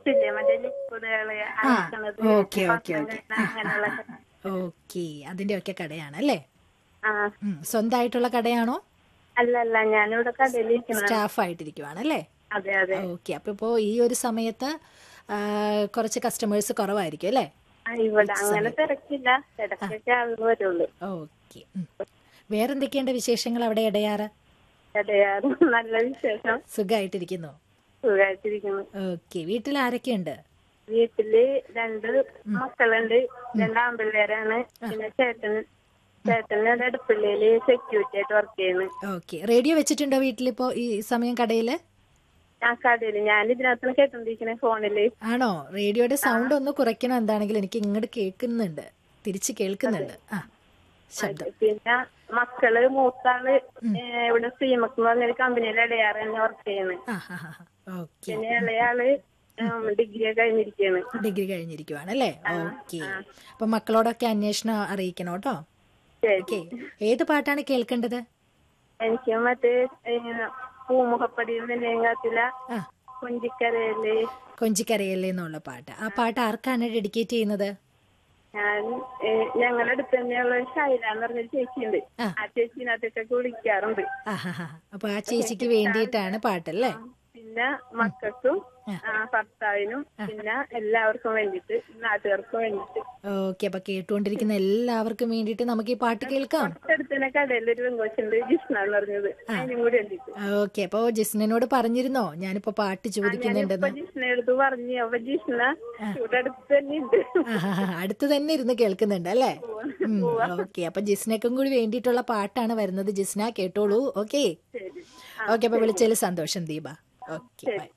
ലിപ്പില്ലേ മറ്റേ ലിക്വിഡുകള് അരക്കണത് ഓക്കെ ഓക്കെ പാത്രം ഓക്കെ കഴുകുന്ന അങ്ങനെയുള്ള ഓക്കെ അതിന്റെ ഒക്കെ കടയാണ് അല്ലേ ആ ഉം, സ്വന്തമായിട്ടുള്ള കടയാണോ അല്ല അല്ല ഞാനിവിടെ കടയിൽ ഇരിക്കുന്ന സ്റ്റാഫ് ആയിട്ടിരിക്കുവാണ് അല്ലേ അതെ അതെ ഓക്കെ അപ്പൊ ഇപ്പോ ഈ ഒരു സമയത്ത് ആ, കുറച്ച് കസ്റ്റമേഴ്സ് കുറവായിരിക്കും അല്ലേ ആ, ഇവിടെ അങ്ങനെ തിരക്കില്ല തിരക്കൊക്കെ ആളുകൾ വരുള്ളൂ ഓക്കെ വേറെന്തൊക്കെയുണ്ട് വിശേഷങ്ങൾ അവിടെ ഇടയാറ് കടയാറ് നല്ല വിശേഷം സുഖമായിട്ടിരിക്കുന്നു സുഖമായിട്ടിരിക്കുന്നു ഓക്കെ വീട്ടിൽ ആരൊക്കെയുണ്ട് വീട്ടില് രണ്ട് മക്കളുണ്ട് രണ്ട് ആൺപിള്ളേരാണ് പിന്നെ ചേട്ടൻ ചേട്ടന് ഒരു അടുപ്പിള്ളിയില് സെക്യൂരിറ്റി ആയിട്ട് വർക്ക് ചെയ്യുന്നു ഓക്കെ റേഡിയോ വെച്ചിട്ടുണ്ടോ വീട്ടിലിപ്പോ ഈ സമയം കടയില് ആ കടയില് ഞാൻ ഇതിനകത്ത് കേട്ടോണ്ടിരിക്കണേ ഫോണില് ആണോ റേഡിയോയുടെ സൗണ്ട് ഒന്ന് കുറയ്ക്കണം എന്താണെങ്കിലും എനിക്ക് ഇങ്ങോട്ട് കേൾക്കുന്നുണ്ട് തിരിച്ച് കേൾക്കുന്നുണ്ട് ആ ശബ്ദം പിന്നെ മക്കള് മൂത്താള് ഏ, ഇവിടെ ശ്രീമക്ക് എന്ന് പറഞ്ഞൊരു കമ്പനിയിൽ ഇടയാറ് തന്നെ വർക്ക് ചെയ്യുന്നത് ആ ഹാ ഹാ ഓക്കെ പിന്നെ ഇളയാള് ഡിഗ്രി കഴിഞ്ഞിരിക്കുകയാണ് ഡിഗ്രി കഴിഞ്ഞിരിക്കുവാണ് അല്ലേ ഓക്കെ അപ്പൊ മക്കളോടൊക്കെ അന്വേഷണം അറിയിക്കണം കേട്ടോ ശരി ഓക്കെ ഏത് പാട്ടാണ് കേൾക്കേണ്ടത് എനിക്ക് മറ്റേ പൂമുഖപ്പടിയിൽ നിന്നെങ്കാത്തില ആ കുഞ്ചിക്കരയില് കൊഞ്ചിക്കരയല്ലേ എന്നുള്ള പാട്ട് ആ പാട്ട് ആർക്കാണ് ഡെഡിക്കേറ്റ് ചെയ്യുന്നത് ഞാൻ ഏ, ഞങ്ങളുടെ അടുത്ത് തന്നെയുള്ള ഷൈല എന്ന് പറഞ്ഞൊരു ചേച്ചിയുണ്ട് ആ. ആ ചേച്ചിനകത്തൊക്കെ വിളിക്കാറുണ്ട് ആ ഹാ ഹാ അപ്പൊ ആ ചേച്ചിക്ക് വേണ്ടിയിട്ടാണ് പാട്ടല്ലേ പിന്നെ മക്കൾക്കും ആ, ഭർത്താവിനും പിന്നെ എല്ലാവർക്കും വേണ്ടിട്ട് നാട്ടുകാർക്കും വേണ്ടിട്ട് ഓക്കെ അപ്പൊ കേട്ടുകൊണ്ടിരിക്കുന്ന എല്ലാവർക്കും വേണ്ടിയിട്ട് നമുക്ക് ഈ പാട്ട് കേൾക്കാം അടുത്ത് തന്നെ കടയിൽ ഒരു പെങ്കോച്ചുണ്ട് ജിഷ്ണ എന്ന് പറഞ്ഞത് അതിനും കൂടി വേണ്ടിട്ട് ഓക്കെ അപ്പൊ ജിസ്നനോട് പറഞ്ഞിരുന്നോ ഞാനിപ്പോ പാട്ട് ചോദിക്കുന്നുണ്ടെന്ന് ഇപ്പൊ ജിഷ്ണ എടുത്ത് പറഞ്ഞു അപ്പൊ ജിഷ്ണ ഇവിടെ അടുത്ത് തന്നെ ഉണ്ട് ആഹാ, അടുത്ത് തന്നെ ഇരുന്ന് കേൾക്കുന്നുണ്ട് അല്ലേ ഓക്കെ അപ്പൊ ജിസ്നക്കും കൂടി വേണ്ടിയിട്ടുള്ള പാട്ടാണ് വരുന്നത് ജിസ്ന കേട്ടോളൂ ഓക്കെ ശരി ഓക്കെ അപ്പൊ വിളിച്ചതിൽ സന്തോഷം ദീപ ഓക്കെ ബൈ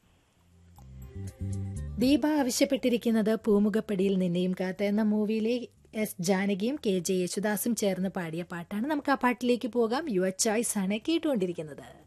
ദീപ ആവശ്യപ്പെട്ടിരിക്കുന്നത് പൂമുഖപ്പടിയിൽ നിന്നെയും കാത്ത എന്ന മൂവിയിലെ എസ് ജാനകിയും കെ ജെ യേശുദാസും ചേർന്ന് പാടിയ പാട്ടാണ് നമുക്ക് ആ പാട്ടിലേക്ക് പോകാം യുവർ ചോയ്സ് ആണ് കേട്ടുകൊണ്ടിരിക്കുന്നത്